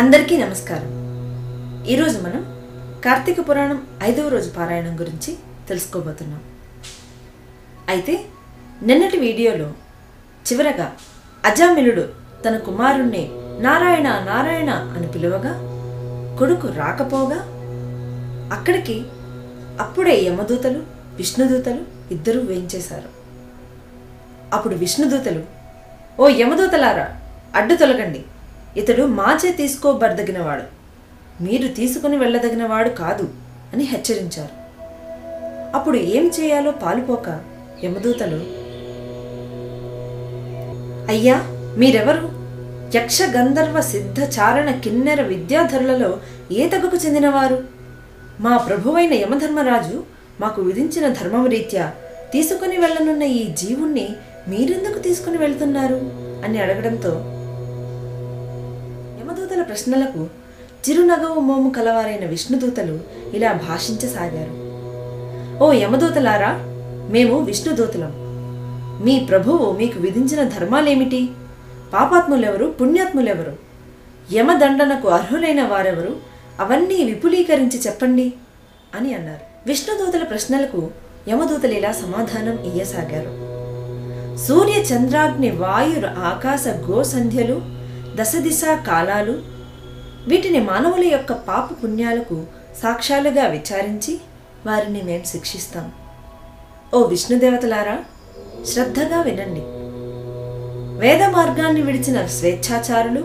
అందరికీ నమస్కారం ఈరోజు మనం కార్తీక పురాణం ఐదవ రోజు పారాయణం గురించి తెలుసుకోబోతున్నాం అయితే నిన్నటి వీడియోలో చివరగా అజామిలుడు తన కుమారుణ్ణి నారాయణ నారాయణ అని పిలువగా కొడుకు రాకపోగా అక్కడికి అప్పుడే యమదూతలు విష్ణుదూతలు ఇద్దరూ వేయించేశారు అప్పుడు విష్ణుదూతలు ఓ యమదూతలారా అడ్డు తొలగండి ఇతడు మాచే తీసుకోబడదగినవాడు మీరు తీసుకుని వెళ్ళదగినవాడు కాదు అని హెచ్చరించారు అప్పుడు ఏం చేయాలో పాలుపోక యమదూతలు అయ్యా మీరెవరు యక్ష గంధర్వ సిద్ధ చారణ కిన్నెర విద్యాధరులలో ఏ తగకు చెందినవారు మా ప్రభువైన యమధర్మరాజు మాకు విధించిన ధర్మం రీత్యా తీసుకుని వెళ్ళనున్న ఈ జీవుణ్ణి మీరెందుకు తీసుకుని వెళ్తున్నారు అని అడగడంతో యమదూతల ప్రశ్నలకు చిరునగవు మోము కలవారైన విష్ణుదూతలు ఇలా భాషించసాగారు ఓ యమదూతలారా మేము విష్ణుదూతలం మీ ప్రభువు మీకు విధించిన ధర్మాలేమిటి పాపాత్ములెవరు పుణ్యాత్ములెవరు యమదండనకు అర్హులైన వారెవరు అవన్నీ విపులీకరించి చెప్పండి అని అన్నారు విష్ణుదూతల ప్రశ్నలకు యమదూతలు ఇలా సమాధానం ఇయ్యసాగారు సూర్య చంద్రాగ్ని వాయుర ఆకాశ గో సంధ్యలు దశదిశ కాలాలు వీటిని మానవుల యొక్క పాప పుణ్యాలకు సాక్ష్యాలుగా విచారించి వారిని మేము శిక్షిస్తాం ఓ విష్ణుదేవతలారా శ్రద్ధగా వినండి వేద మార్గాన్ని విడిచిన స్వేచ్ఛాచారులు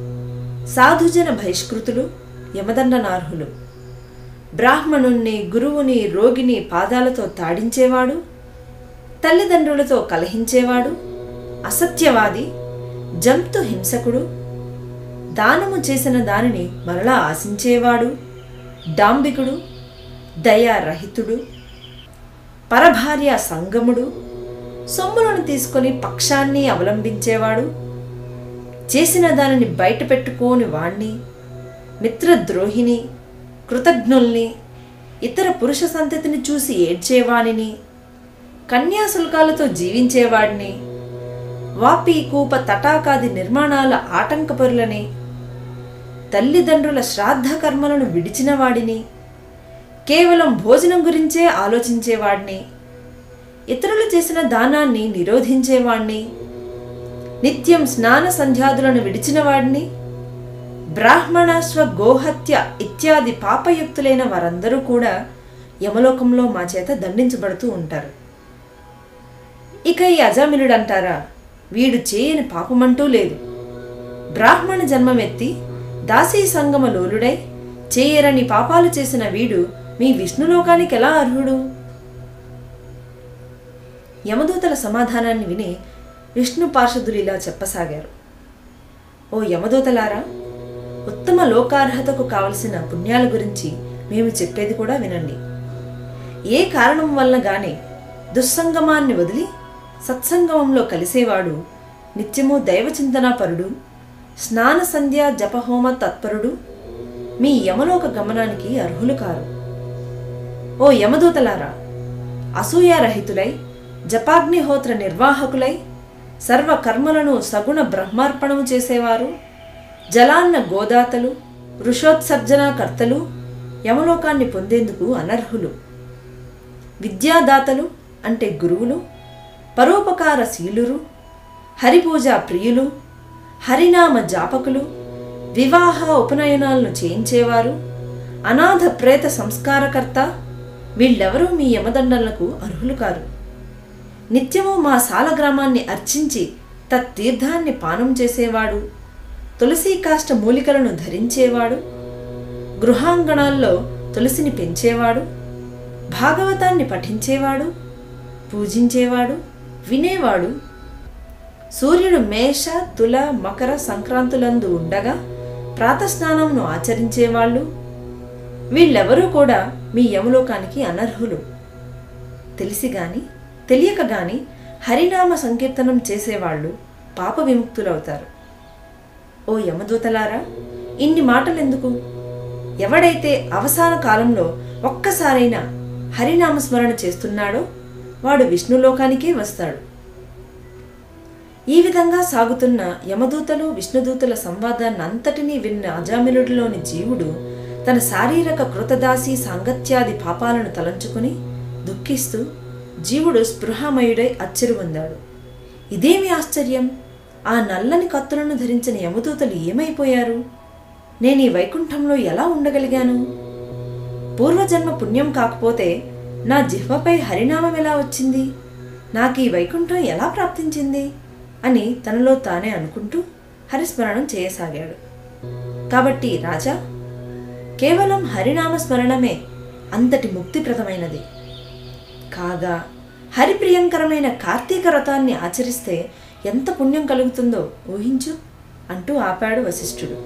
సాధుజన బహిష్కృతులు యమదండనార్హులు బ్రాహ్మణుణ్ణి గురువుని రోగిని పాదాలతో తాడించేవాడు తల్లిదండ్రులతో కలహించేవాడు అసత్యవాది జంతు హింసకుడు దానము చేసిన దానిని మరలా ఆశించేవాడు డాంబికుడు దయారహితుడు పరభార్య సంగముడు సొమ్ములను తీసుకొని పక్షాన్ని అవలంబించేవాడు చేసిన దానిని బయట పెట్టుకోని వాణ్ణి మిత్రద్రోహిని కృతజ్ఞుల్ని ఇతర పురుష సంతతిని చూసి ఏడ్చేవాణిని కన్యాశుల్కాలతో జీవించేవాడిని వాపి కూప తటాకాది నిర్మాణాల ఆటంకపరులని తల్లిదండ్రుల శ్రాద్ధ కర్మలను విడిచిన వాడిని కేవలం భోజనం గురించే ఆలోచించేవాడిని ఇతరులు చేసిన దానాన్ని నిరోధించేవాణ్ణి నిత్యం స్నాన సంధ్యాదులను విడిచిన వాడిని బ్రాహ్మణస్వ గోహత్య ఇత్యాది పాపయుక్తులైన వారందరూ కూడా యమలోకంలో మా చేత దండించబడుతూ ఉంటారు ఇక ఈ అజామిలుడు అంటారా వీడు చేయని పాపమంటూ లేదు బ్రాహ్మణ జన్మమెత్తి దాసీ సంగమ లోలుడై చేయరని పాపాలు చేసిన వీడు మీ విష్ణులోకానికి ఎలా అర్హుడు యమదూతల సమాధానాన్ని విని విష్ణు పార్షదులు ఇలా చెప్పసాగారు ఓ యమదూతలారా ఉత్తమ లోకార్హతకు కావలసిన పుణ్యాల గురించి మేము చెప్పేది కూడా వినండి ఏ కారణం వల్ల గాని దుస్సంగమాన్ని వదిలి సత్సంగమంలో కలిసేవాడు నిత్యము దైవచింతనాపరుడు స్నాన సంధ్య జపహోమ తత్పరుడు మీ యమలోక గమనానికి అర్హులు కారు ఓ యమదూతలారా అసూయారహితులై జపాగ్నిహోత్ర నిర్వాహకులై సర్వ కర్మలను సగుణ బ్రహ్మార్పణము చేసేవారు జలాన్న గోదాతలు వృషోత్సర్జనాకర్తలు యమలోకాన్ని పొందేందుకు అనర్హులు విద్యాదాతలు అంటే గురువులు పరోపకార శీలురు హరిపూజ ప్రియులు హరినామ జాపకులు వివాహ ఉపనయనాలను చేయించేవారు అనాథ ప్రేత సంస్కారకర్త వీళ్ళెవరూ మీ యమదండలకు అర్హులు కారు నిత్యము మా సాలగ్రామాన్ని అర్చించి తత్తీర్థాన్ని పానం చేసేవాడు తులసి కాష్ట మూలికలను ధరించేవాడు గృహాంగణాల్లో తులసిని పెంచేవాడు భాగవతాన్ని పఠించేవాడు పూజించేవాడు వినేవాడు సూర్యుడు మేష తుల మకర సంక్రాంతులందు ఉండగా ప్రాతస్నానంను ఆచరించేవాళ్ళు వీళ్ళెవరూ కూడా మీ యమలోకానికి అనర్హులు తెలిసి గాని తెలియక గాని హరినామ సంకీర్తనం చేసేవాళ్ళు పాప విముక్తులవుతారు ఓ యమదూతలారా ఇన్ని మాటలెందుకు ఎవడైతే అవసాన కాలంలో ఒక్కసారైనా హరినామస్మరణ చేస్తున్నాడో వాడు విష్ణులోకానికే వస్తాడు ఈ విధంగా సాగుతున్న యమదూతలు విష్ణుదూతల సంవాదాన్ని అంతటినీ విన్న అజామిలుడిలోని జీవుడు తన శారీరక కృతదాసి సాంగత్యాది పాపాలను తలంచుకుని దుఃఖిస్తూ జీవుడు స్పృహామయుడై అచ్చరు పొందాడు ఇదేమి ఆశ్చర్యం ఆ నల్లని కత్తులను ధరించిన యమదూతలు ఏమైపోయారు నేను ఈ వైకుంఠంలో ఎలా ఉండగలిగాను పూర్వజన్మ పుణ్యం కాకపోతే నా జిహ్వపై హరినామం ఎలా వచ్చింది నాకు ఈ వైకుంఠం ఎలా ప్రాప్తించింది అని తనలో తానే అనుకుంటూ హరిస్మరణం చేయసాగాడు కాబట్టి రాజా కేవలం హరినామ స్మరణమే అంతటి ముక్తిప్రదమైనది కాగా హరిప్రియంకరమైన కార్తీక వ్రతాన్ని ఆచరిస్తే ఎంత పుణ్యం కలుగుతుందో ఊహించు అంటూ ఆపాడు వశిష్ఠుడు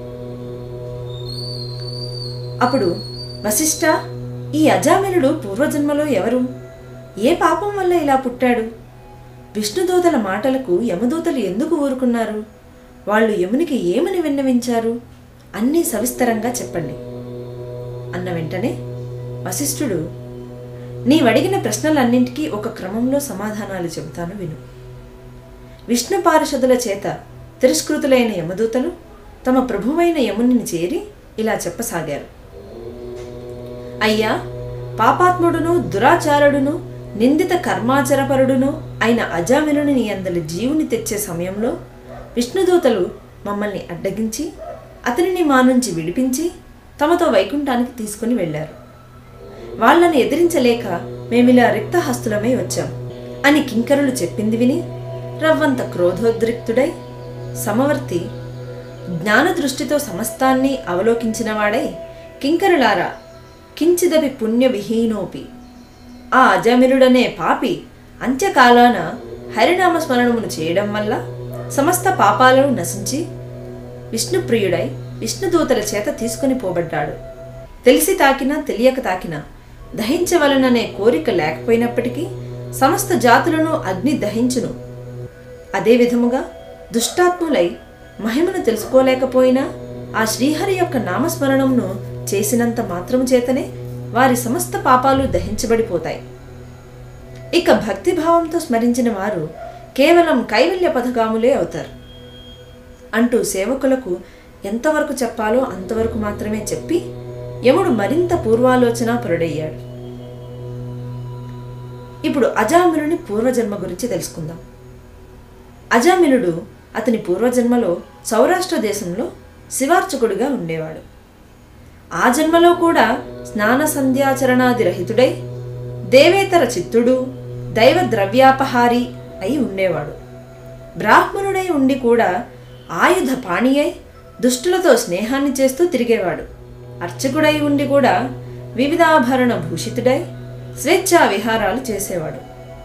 అప్పుడు వశిష్ఠ ఈ అజామినుడు పూర్వజన్మలో ఎవరు ఏ పాపం వల్ల ఇలా పుట్టాడు విష్ణుదూతల మాటలకు యమదూతలు ఎందుకు ఊరుకున్నారు వాళ్ళు యమునికి ఏమని విన్నవించారు అన్నీ సవిస్తరంగా చెప్పండి అన్న వెంటనే వశిష్ఠుడు నీవడిగిన ప్రశ్నలన్నింటికీ ఒక క్రమంలో సమాధానాలు చెబుతాను విను విష్ణు పారిషదుల చేత తిరస్కృతులైన యమదూతలు తమ ప్రభువైన యమునిని చేరి ఇలా చెప్పసాగారు అయ్యా పాపాత్ముడును దురాచారుడును నిందిత కర్మాచరపరుడును అయిన అజామిలుని నీ అందలి జీవుని తెచ్చే సమయంలో విష్ణుదూతలు మమ్మల్ని అడ్డగించి అతనిని మా నుంచి విడిపించి తమతో వైకుంఠానికి తీసుకుని వెళ్ళారు వాళ్ళని ఎదిరించలేక మేమిలా రిక్తహస్తులమై వచ్చాం అని కింకరులు చెప్పింది విని రవ్వంత క్రోధోద్రిక్తుడై సమవర్తి జ్ఞాన దృష్టితో సమస్తాన్ని అవలోకించినవాడై కింకరులారా కించిదపి పుణ్య విహీనోపి ఆ అజమిరుడనే పాపి అంత్యకాలాన హరినామ స్మరణమును చేయడం వల్ల సమస్త పాపాలను నశించి విష్ణుప్రియుడై విష్ణుదూతల చేత తీసుకుని పోబడ్డాడు తెలిసి తాకినా తెలియక తాకినా దహించవలననే కోరిక లేకపోయినప్పటికీ సమస్త జాతులను అగ్ని దహించును అదే విధముగా దుష్టాత్ములై మహిమను తెలుసుకోలేకపోయినా ఆ శ్రీహరి యొక్క నామస్మరణమును చేసినంత మాత్రము చేతనే వారి సమస్త పాపాలు దహించబడిపోతాయి ఇక భక్తిభావంతో స్మరించిన వారు కేవలం కైవల్య పథగాములే అవుతారు అంటూ సేవకులకు ఎంతవరకు చెప్పాలో అంతవరకు మాత్రమే చెప్పి యముడు మరింత పూర్వాలోచన పరుడయ్యాడు ఇప్పుడు అజామిలుని పూర్వజన్మ గురించి తెలుసుకుందాం అజామిలుడు అతని పూర్వజన్మలో సౌరాష్ట్ర దేశంలో శివార్చకుడిగా ఉండేవాడు ఆ జన్మలో కూడా స్నాన సంధ్యాచరణాది రహితుడై దేవేతర చిత్తుడు దైవ ద్రవ్యాపహారి అయి ఉండేవాడు బ్రాహ్మణుడై ఉండి కూడా ఆయుధ పాణి అయి దుష్టులతో స్నేహాన్ని చేస్తూ తిరిగేవాడు అర్చకుడై ఉండి కూడా వివిధాభరణ భూషితుడై స్వేచ్ఛా విహారాలు చేసేవాడు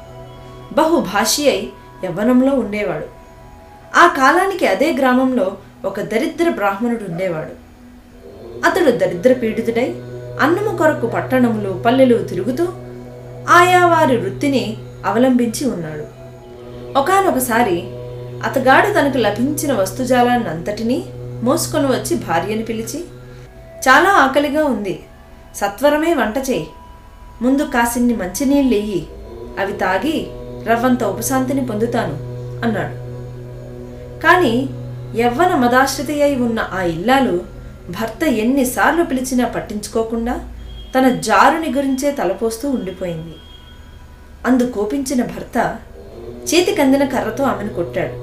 బహుభాషి అయి యవ్వనంలో ఉండేవాడు ఆ కాలానికి అదే గ్రామంలో ఒక దరిద్ర బ్రాహ్మణుడు ఉండేవాడు అతడు దరిద్ర పీడితుడై అన్నము కొరకు పట్టణములు పల్లెలు తిరుగుతూ ఆయా వారి వృత్తిని అవలంబించి ఉన్నాడు ఒకానొకసారి అతగాడు తనకు లభించిన వస్తుజాలాన్నంతటినీ మోసుకొని వచ్చి భార్యని పిలిచి చాలా ఆకలిగా ఉంది సత్వరమే వంట చేయి ముందు కాసిన్ని మంచినీళ్ళెయ్యి అవి తాగి రవ్వంత ఉపశాంతిని పొందుతాను అన్నాడు కానీ యవ్వన మదాశ్రితి అయి ఉన్న ఆ ఇల్లాలు భర్త ఎన్నిసార్లు పిలిచినా పట్టించుకోకుండా తన జారుని గురించే తలపోస్తూ ఉండిపోయింది అందు కోపించిన భర్త చేతికందిన కర్రతో ఆమెను కొట్టాడు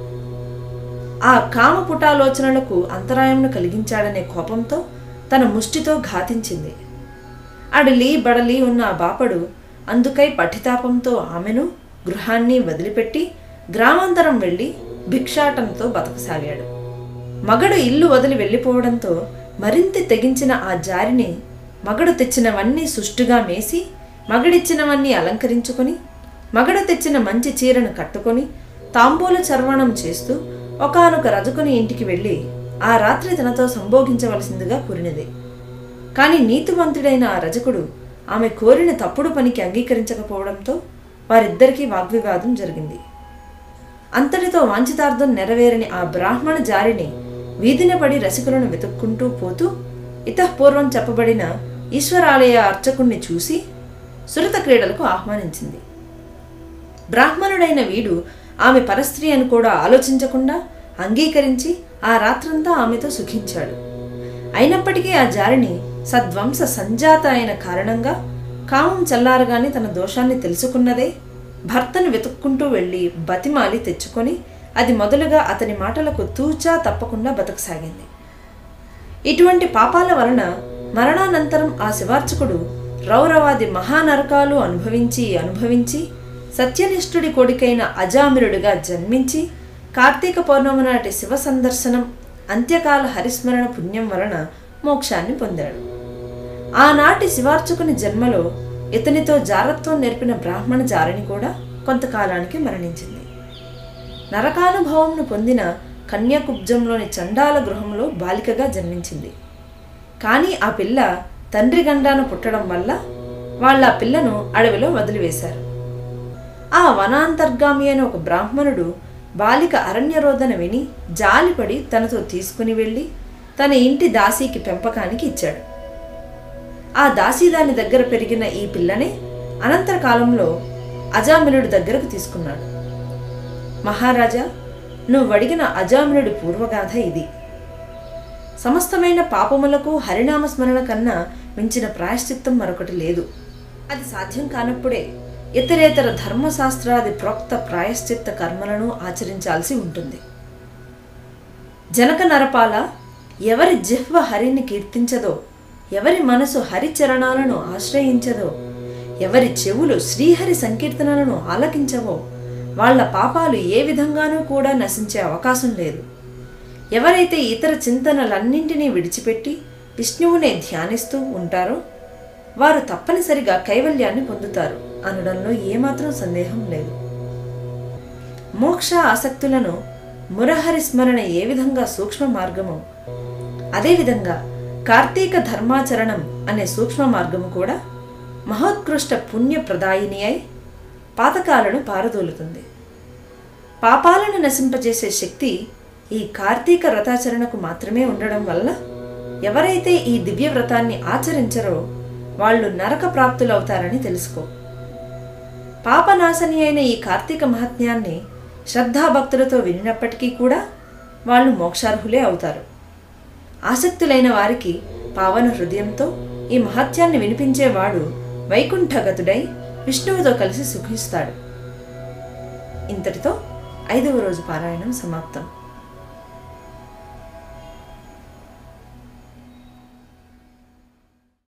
ఆ కామపుటాలోచనలకు అంతరాయంను కలిగించాడనే కోపంతో తన ముష్టితో ఘాతించింది అడలి బడలి ఉన్న ఆ బాపడు అందుకై పఠితాపంతో ఆమెను గృహాన్ని వదిలిపెట్టి గ్రామాంతరం వెళ్ళి భిక్షాటంతో బతకసాగాడు మగడు ఇల్లు వదిలి వెళ్ళిపోవడంతో మరింత తెగించిన ఆ జారిని మగడు తెచ్చినవన్నీ సుష్టుగా మేసి మగడిచ్చినవన్నీ అలంకరించుకొని మగడు తెచ్చిన మంచి చీరను కట్టుకొని తాంబూల చర్వణం చేస్తూ ఒకానొక రజకుని ఇంటికి వెళ్ళి ఆ రాత్రి తనతో సంభోగించవలసిందిగా కూరినది కానీ నీతివంతుడైన ఆ రజకుడు ఆమె కోరిన తప్పుడు పనికి అంగీకరించకపోవడంతో వారిద్దరికీ వాగ్వివాదం జరిగింది అంతటితో వాంఛితార్థం నెరవేరని ఆ బ్రాహ్మణ జారిని వీధిన పడి రసికులను వెతుక్కుంటూ పోతూ ఇతఃపూర్వం చెప్పబడిన ఈశ్వరాలయ అర్చకుణ్ణి చూసి సురత క్రీడలకు ఆహ్వానించింది బ్రాహ్మణుడైన వీడు ఆమె పరస్త్రీ అని కూడా ఆలోచించకుండా అంగీకరించి ఆ రాత్రంతా ఆమెతో సుఖించాడు అయినప్పటికీ ఆ జారిని సద్వంశ సంజాత అయిన కారణంగా కామం చల్లారగానే తన దోషాన్ని తెలుసుకున్నదే భర్తను వెతుక్కుంటూ వెళ్ళి బతిమాలి తెచ్చుకొని అది మొదలుగా అతని మాటలకు తూచా తప్పకుండా బతకసాగింది ఇటువంటి పాపాల వలన మరణానంతరం ఆ శివార్చకుడు రౌరవాది మహానరకాలు అనుభవించి అనుభవించి సత్యనిష్ఠుడి కొడుకైన అజామిరుడిగా జన్మించి కార్తీక పౌర్ణమి నాటి శివ సందర్శనం అంత్యకాల హరిస్మరణ పుణ్యం వలన మోక్షాన్ని పొందాడు ఆనాటి శివార్చకుని జన్మలో ఇతనితో జారత్వం నేర్పిన బ్రాహ్మణ జారిని కూడా కొంతకాలానికి మరణించింది నరకానుభవంను పొందిన కన్యాకుబ్జంలోని చండాల గృహంలో బాలికగా జన్మించింది కానీ ఆ పిల్ల తండ్రి గండాన పుట్టడం వల్ల వాళ్ళ ఆ పిల్లను అడవిలో వదిలివేశారు ఆ వనాంతర్గామి అయిన ఒక బ్రాహ్మణుడు బాలిక అరణ్యరోధన విని జాలిపడి తనతో తీసుకుని వెళ్ళి తన ఇంటి దాసీకి పెంపకానికి ఇచ్చాడు ఆ దాసీ దాని దగ్గర పెరిగిన ఈ పిల్లనే అనంతర కాలంలో అజామినుడి దగ్గరకు తీసుకున్నాడు మహారాజా నువ్వు అడిగిన అజామినుడి పూర్వగాథ ఇది సమస్తమైన పాపములకు హరినామ స్మరణ కన్నా మించిన ప్రాయశ్చిత్తం మరొకటి లేదు అది సాధ్యం కానప్పుడే ఇతరేతర ధర్మశాస్త్రాది ప్రోక్త ప్రాయశ్చిత్త కర్మలను ఆచరించాల్సి ఉంటుంది జనక నరపాల ఎవరి జిహ్వ హరిని కీర్తించదో ఎవరి మనసు హరిచరణాలను ఆశ్రయించదో ఎవరి చెవులు శ్రీహరి సంకీర్తనలను ఆలకించవో వాళ్ళ పాపాలు ఏ విధంగానూ కూడా నశించే అవకాశం లేదు ఎవరైతే ఇతర చింతనలన్నింటినీ విడిచిపెట్టి విష్ణువునే ధ్యానిస్తూ ఉంటారో వారు తప్పనిసరిగా కైవల్యాన్ని పొందుతారు అనడంలో ఏమాత్రం సందేహం లేదు మోక్ష ఆసక్తులను మురహరి స్మరణ ఏ విధంగా సూక్ష్మ మార్గమో అదేవిధంగా కార్తీక ధర్మాచరణం అనే సూక్ష్మ మార్గము కూడా మహోత్కృష్ట పుణ్యప్రదాయిని అయి పాతకాలను పారదోలుతుంది పాపాలను నశింపజేసే శక్తి ఈ కార్తీక వ్రతాచరణకు మాత్రమే ఉండడం వల్ల ఎవరైతే ఈ దివ్య వ్రతాన్ని ఆచరించరో వాళ్ళు నరక ప్రాప్తులవుతారని తెలుసుకో పాపనాశని అయిన ఈ కార్తీక మహాత్మ్యాన్ని శ్రద్ధాభక్తులతో వినినప్పటికీ కూడా వాళ్ళు మోక్షార్హులే అవుతారు ఆసక్తులైన వారికి పావన హృదయంతో ఈ మహత్యాన్ని వినిపించేవాడు వైకుంఠగతుడై విష్ణువుతో కలిసి సుఖిస్తాడు ఇంతటితో ఐదవ రోజు పారాయణం సమాప్తం